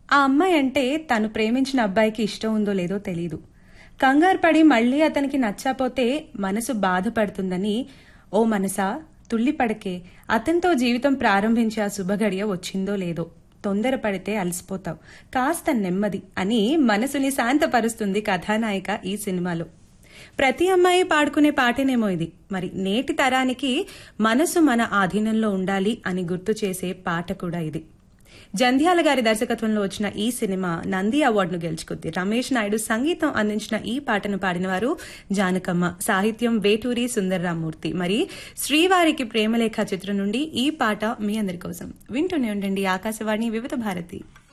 ఆ అమ్మాయి అంటే తను ప్రేమించిన అబ్బాయికి ఇష్టం ఉందో లేదో తెలీదు కంగారు పడి మళ్ళీ అతనికి నచ్చపోతే మనసు బాధపడుతుందని ఓ మనసా తుళ్ళిపడకే అతనితో జీవితం ప్రారంభించే ఆ శుభగడియ వచ్చిందో లేదో తొందరపడితే అలసిపోతావు కాస్త నెమ్మది అని మనసుని శాంతపరుస్తుంది కథానాయిక ఈ సినిమాలో ప్రతి అమ్మాయి పాడుకునే పాటేనేమో ఇది మరి నేటి తరానికి మనసు మన ఆధీనంలో ఉండాలి అని గుర్తు చేసే పాట కూడా ఇది జంధ్యాల గారి దర్శకత్వంలో వచ్చిన ఈ సినిమా నంది అవార్డును గెలుచుకుంది రమేష్ నాయుడు సంగీతం అందించిన ఈ పాటను పాడినవారు జానకమ్మ సాహిత్యం వేటూరి సుందర్రామూర్తి మరి శ్రీవారికి ప్రేమలేఖ చిత్రం నుండి ఈ పాట మీ అందరి కోసం వింటూనే ఉండండి ఆకాశవాణి వివిధ భారతి